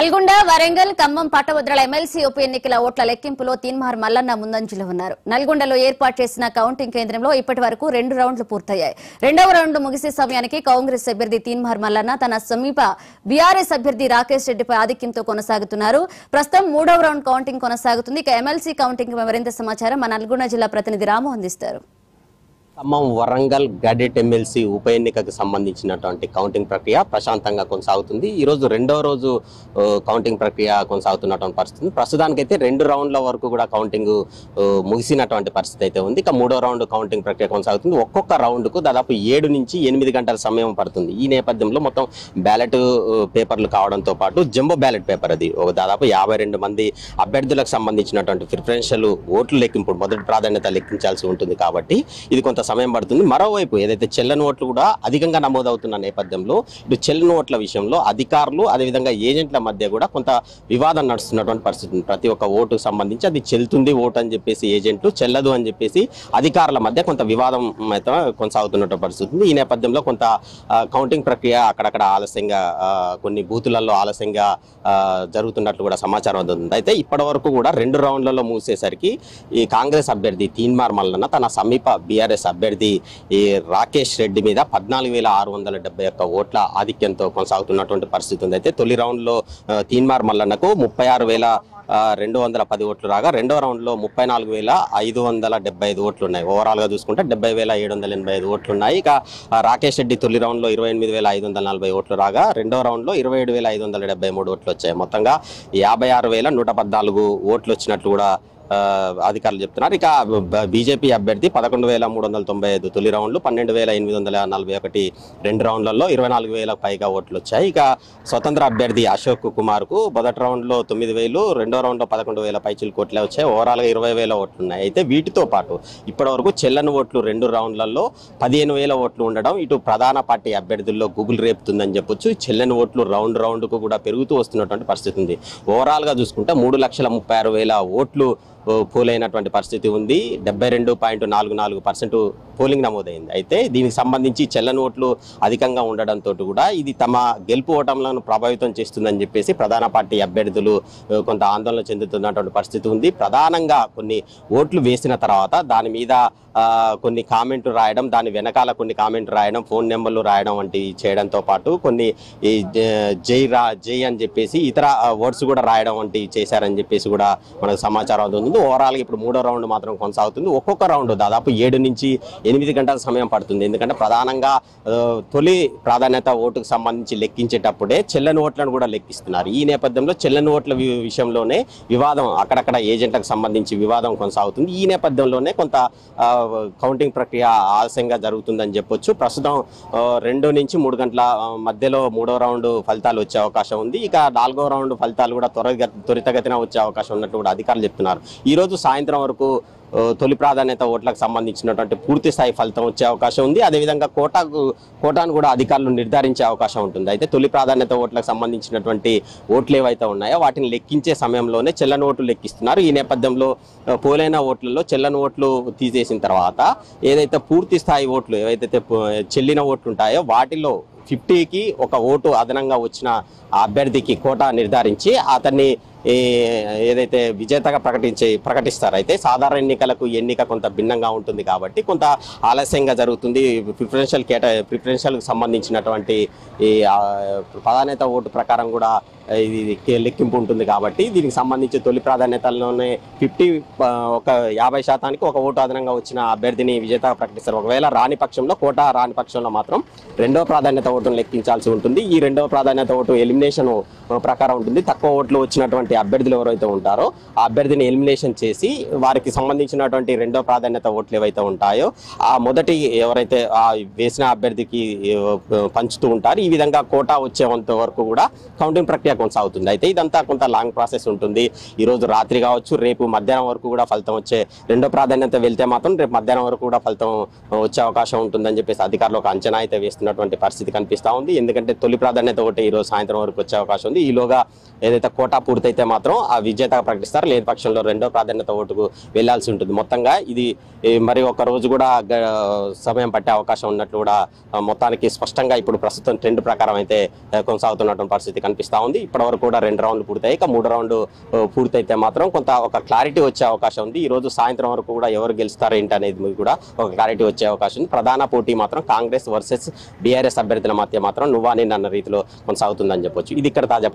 నల్గొండ వరంగల్ ఖమ్మం పట్టభద్రుల ఎమ్మెల్సీ ఉప ఎన్నికల ఓట్ల లెక్కింపులో తీన్మార్ మల్లన్న ముందంజలో ఉన్నారు నల్గొండలో ఏర్పాటు చేసిన కౌంటింగ్ కేంద్రంలో ఇప్పటి వరకు రెండు రౌండ్లు పూర్తయ్యాయి రెండవ రౌండ్ ముగిసే సమయానికి కాంగ్రెస్ అభ్యర్థి తీన్మార్ మల్లన్న తన సమీప బీఆర్ఎస్ అభ్యర్థి రాకేష్ రెడ్డిపై ఆధిక్యంతో కొనసాగుతున్నారు ప్రస్తుతం మూడవ రౌండ్ కౌంటింగ్ కొనసాగుతుంది ఇక ఎమ్మెల్సీ కౌంటింగ్ మరింత సమాచారం మా నల్గొండ జిల్లా ప్రతినిధి రాము అందిస్తారు ఖమ్మం వరంగల్ గడెట్ ఎమ్మెల్సీ ఉప ఎన్నికకు సంబంధించినటువంటి కౌంటింగ్ ప్రక్రియ ప్రశాంతంగా కొనసాగుతుంది ఈ రోజు రెండో రోజు ఆ, కౌంటింగ్ ప్రక్రియ కొనసాగుతున్నటువంటి పరిస్థితి ఉంది. ప్రస్తుతానికైతే రెండు రౌండ్ల వరకు కూడా కౌంటింగ్ ఆ, ముగిసినటువంటి పరిస్థితి అయితే ఉంది ఇక మూడో రౌండ్ కౌంటింగ్ ప్రక్రియ కొనసాగుతుంది ఒక్కొక్క రౌండ్కు దాదాపు ఏడు నుంచి ఎనిమిది గంటల సమయం పడుతుంది ఈ నేపథ్యంలో మొత్తం బ్యాలెట్ పేపర్లు కావడంతో పాటు జంబో బ్యాలెట్ పేపర్ అది ఒక దాదాపు యాభై రెండు మంది అభ్యర్థులకు సంబంధించినటువంటి ప్రిఫరెన్షియల్ ఓట్లు లెక్కింపు మొదటి ప్రాధాన్యత లెక్కించాల్సి ఉంటుంది కాబట్టి ఇది కొంత సమయం పడుతుంది మరోవైపు ఏదైతే చెల్లని ఓట్లు కూడా అధికంగా నమోదవుతున్న నేపథ్యంలో ఇటు చెల్లని ఓట్ల విషయంలో అధికారులు అదేవిధంగా ఏజెంట్ల మధ్య కూడా కొంత వివాదం నడుస్తున్నటువంటి పరిస్థితి ఉంది ప్రతి ఒక్క ఓటుకు సంబంధించి అది చెల్లుతుంది ఓటు అని చెప్పేసి ఏజెంట్లు చెల్లదు అని చెప్పేసి అధికారుల మధ్య కొంత వివాదం అయితే కొనసాగుతున్నటువంటి పరిస్థితి ఉంది ఈ నేపథ్యంలో కొంత ఆ, కౌంటింగ్ ప్రక్రియ అక్కడక్కడ ఆలస్యంగా ఆ, కొన్ని బూతులలో ఆలస్యంగా ఆ, జరుగుతున్నట్లు కూడా సమాచారం అందుతుంది అయితే ఇప్పటి వరకు కూడా రెండు రౌండ్లలో మూసేసరికి ఈ కాంగ్రెస్ అభ్యర్థి తీన్మార్ మల్లన్న తన సమీప బీఆర్ఎస్ అభ్యర్థి ఈ రాకేష్ రెడ్డి మీద పద్నాలుగు వేల ఆరు వందల డెబ్బై ఒక్క ఓట్ల ఆధిక్యంతో కొనసాగుతున్నటువంటి పరిస్థితి ఉంది అయితే తొలి రౌండ్లో ఆ, తీన్మార్ మల్లన్నకు ముప్పై ఆరు వేల ఆ, రెండు వందల పది ఓట్లు రాగా రెండో రౌండ్లో ముప్పై నాలుగు వేల ఐదు వందల డెబ్బై ఐదు ఓట్లు ఉన్నాయి ఓవరాల్గా చూసుకుంటే డెబ్బై వేల ఏడు వందల ఎనభై ఐదు ఓట్లు ఉన్నాయి ఇక ఆ, రాకేష్ రెడ్డి తొలి రౌండ్లో ఇరవై ఎనిమిది వేల ఐదు వందల నలభై ఓట్లు రాగా రెండో రౌండ్లో ఇరవై ఏడు వేల ఐదు వందల డెబ్బై మూడు ఓట్లు వచ్చాయి మొత్తంగా యాభై ఆరు వేల నూట పద్నాలుగు ఓట్లు వచ్చినట్లు కూడా ఆ, అధికారులు చెప్తున్నారు ఇక బ- బీజేపీ అభ్యర్థి పదకొండు వేల మూడు వందల తొంభై ఐదు తొలి రౌండ్లు పన్నెండు వేల ఎనిమిది వందల నలభై ఒకటి రెండు రౌండ్లలో ఇరవై నాలుగు వేల పైగా ఓట్లు వచ్చాయి ఇక స్వతంత్ర అభ్యర్థి అశోక్ కుమార్ కు మొదటి రౌండ్లో తొమ్మిది వేలు రెండో రౌండ్లో పదకొండు వేల పైచిలు కోట్లే వచ్చాయి ఓవరాల్గా ఇరవై వేల ఓట్లు ఉన్నాయి అయితే వీటితో పాటు ఇప్పటివరకు చెల్లని ఓట్లు రెండు రౌండ్లలో పదిహేను వేల ఓట్లు ఉండడం ఇటు ప్రధాన పార్టీ అభ్యర్థుల్లో గూగుల్ రేపుతుందని చెప్పొచ్చు ఈ చెల్లని ఓట్లు రౌండ్ రౌండ్కు కూడా పెరుగుతూ వస్తున్నటువంటి పరిస్థితి ఉంది ఓవరాల్గా చూసుకుంటే మూడు లక్షల ముప్పై ఆరు వేల ఓట్లు ఓ, పోలైనటువంటి పరిస్థితి ఉంది డెబ్బై రెండు పాయింట్ నాలుగు నాలుగు పర్సెంట్ పోలింగ్ నమోదైంది అయితే దీనికి సంబంధించి చెల్లని ఓట్లు అధికంగా ఉండడంతో కూడా ఇది తమ గెలుపు ఓటంలను ప్రభావితం చేస్తుందని చెప్పేసి ప్రధాన పార్టీ అభ్యర్థులు ఆ, కొంత ఆందోళన చెందుతున్నటువంటి పరిస్థితి ఉంది ప్రధానంగా కొన్ని ఓట్లు వేసిన తర్వాత దాని మీద ఆ, కొన్ని కామెంట్లు రాయడం దాని వెనకాల కొన్ని కామెంట్లు రాయడం ఫోన్ నెంబర్లు రాయడం వంటివి చేయడంతో పాటు కొన్ని ఈ జ- జై రా జై అని చెప్పేసి ఇతర వర్డ్స్ కూడా రాయడం వంటివి చేశారని చెప్పేసి కూడా మనకు సమాచారం అవుతుంది ఓవరాల్గా ఇప్పుడు మూడో రౌండ్ మాత్రం కొనసాగుతుంది ఒక్కొక్క రౌండ్ దాదాపు ఏడు నుంచి ఎనిమిది గంటల సమయం పడుతుంది ఎందుకంటే ప్రధానంగా ఆ, తొలి ప్రాధాన్యత ఓటుకు సంబంధించి లెక్కించేటప్పుడే చెల్లని ఓట్లను కూడా లెక్కిస్తున్నారు ఈ నేపథ్యంలో చెల్లని ఓట్ల వి- విషయంలోనే వివాదం అక్కడక్కడ ఏజెంట్లకు సంబంధించి వివాదం కొనసాగుతుంది ఈ నేపథ్యంలోనే కొంత ఆ, కౌంటింగ్ ప్రక్రియ ఆలస్యంగా జరుగుతుందని చెప్పొచ్చు ప్రస్తుతం ఆ, రెండు నుంచి మూడు గంటల ఆ, మధ్యలో మూడో రౌండ్ ఫలితాలు వచ్చే అవకాశం ఉంది ఇక నాలుగో రౌండ్ ఫలితాలు కూడా త్వరగా త్వరితగతిన వచ్చే అవకాశం ఉన్నట్టు కూడా అధికారులు చెప్తున్నారు ఈ రోజు సాయంత్రం వరకు ఆ, తొలి ప్రాధాన్యత ఓట్లకు సంబంధించినటువంటి పూర్తి స్థాయి ఫలితం వచ్చే అవకాశం ఉంది అదేవిధంగా కోటాకు కోటాను కూడా అధికారులు నిర్ధారించే అవకాశం ఉంటుంది అయితే తొలి ప్రాధాన్యత ఓట్లకు సంబంధించినటువంటి ఓట్లు ఏవైతే ఉన్నాయో వాటిని లెక్కించే సమయంలోనే చెల్లని ఓట్లు లెక్కిస్తున్నారు ఈ నేపథ్యంలో ఆ, పోలైన ఓట్లలో చెల్లని ఓట్లు తీసేసిన తర్వాత ఏదైతే పూర్తి స్థాయి ఓట్లు ఏవైతే పో- చెల్లిన ఓట్లు ఉంటాయో వాటిలో ఫిఫ్టీకి ఒక ఓటు అదనంగా వచ్చిన ఆ అభ్యర్థికి కోటా నిర్ధారించి అతన్ని ఈ ఏదైతే విజేతగా ప్రకటించే ప్రకటిస్తారు అయితే సాధారణ ఎన్నికలకు ఈ ఎన్నిక కొంత భిన్నంగా ఉంటుంది కాబట్టి కొంత ఆలస్యంగా జరుగుతుంది ప్రిఫరెన్షియల్ కేటా ప్రిఫరెన్షియల్కి సంబంధించినటువంటి ఈ ఆ, ప్రాధాన్యత ఓటు ప్రకారం కూడా ఇది కే- లెక్కింపు ఉంటుంది కాబట్టి దీనికి సంబంధించి తొలి ప్రాధాన్యతల్లోనే ఫిఫ్టీ ఒక యాభై శాతానికి ఒక ఓటు అదనంగా వచ్చిన అభ్యర్థిని విజేతగా ప్రకటిస్తారు ఒకవేళ రాని పక్షంలో కోటా రాని పక్షంలో మాత్రం రెండవ ప్రాధాన్యత ఓటును లెక్కించాల్సి ఉంటుంది ఈ రెండవ ప్రాధాన్యత ఓటు ఎలిమినేషన్ ప్రకారం ఉంటుంది తక్కువ ఓట్లు వచ్చినటువంటి అభ్యర్థులు ఎవరైతే ఉంటారో ఆ అభ్యర్థిని ఎలిమినేషన్ చేసి వారికి సంబంధించినటువంటి రెండో ప్రాధాన్యత ఓట్లు ఏవైతే ఉంటాయో ఆ మొదటి ఎవరైతే ఆ వేసిన అభ్యర్థికి ఆ, పంచుతూ ఉంటారు ఈ విధంగా కోటా వచ్చేంత వరకు కూడా కౌంటింగ్ ప్రక్రియ కొనసాగుతుంది అయితే ఇదంతా కొంత లాంగ్ ప్రాసెస్ ఉంటుంది ఈ రోజు రాత్రి కావచ్చు రేపు మధ్యాహ్నం వరకు కూడా ఫలితం వచ్చే రెండో ప్రాధాన్యత వెళ్తే మాత్రం రేపు మధ్యాహ్నం వరకు కూడా ఫలితం వచ్చే అవకాశం ఉంటుందని చెప్పేసి అధికారులు ఒక అంచనా అయితే వేస్తున్నటువంటి పరిస్థితి కనిపిస్తా ఉంది ఎందుకంటే తొలి ప్రాధాన్యత ఒకటి ఈ రోజు సాయంత్రం వరకు వచ్చే అవకాశం ఉంది ఈలోగా ఏదైతే కోటా పూర్తయితే పూర్తయితే మాత్రం ఆ విజేతగా ప్రకటిస్తారు లేని పక్షంలో రెండో ప్రాధాన్యత ఓటుకు వెళ్లాల్సి ఉంటుంది మొత్తంగా ఇది ఈ, మరి ఒక రోజు కూడా గ- సమయం పట్టే అవకాశం ఉన్నట్లు కూడా ఆ, మొత్తానికి స్పష్టంగా ఇప్పుడు ప్రస్తుతం ట్రెండ్ ప్రకారం అయితే ఆ, కొనసాగుతున్నటువంటి పరిస్థితి కనిపిస్తా ఉంది ఇప్పటి వరకు కూడా రెండు రౌండ్లు పూర్తయి ఇక మూడు రౌండ్ ఆ, పూర్తయితే మాత్రం కొంత ఒక క్లారిటీ వచ్చే అవకాశం ఉంది ఈ రోజు సాయంత్రం వరకు కూడా ఎవరు గెలుస్తారు ఏంటి అనేది కూడా ఒక క్లారిటీ వచ్చే అవకాశం ఉంది ప్రధాన పోటీ మాత్రం కాంగ్రెస్ వర్సెస్ బీఆర్ఎస్ అభ్యర్థుల మధ్య మాత్రం నువ్వా నేను అన్న రీతిలో కొనసాగుతుందని చెప్పొచ్చు ఇది ఇక్కడ తాజా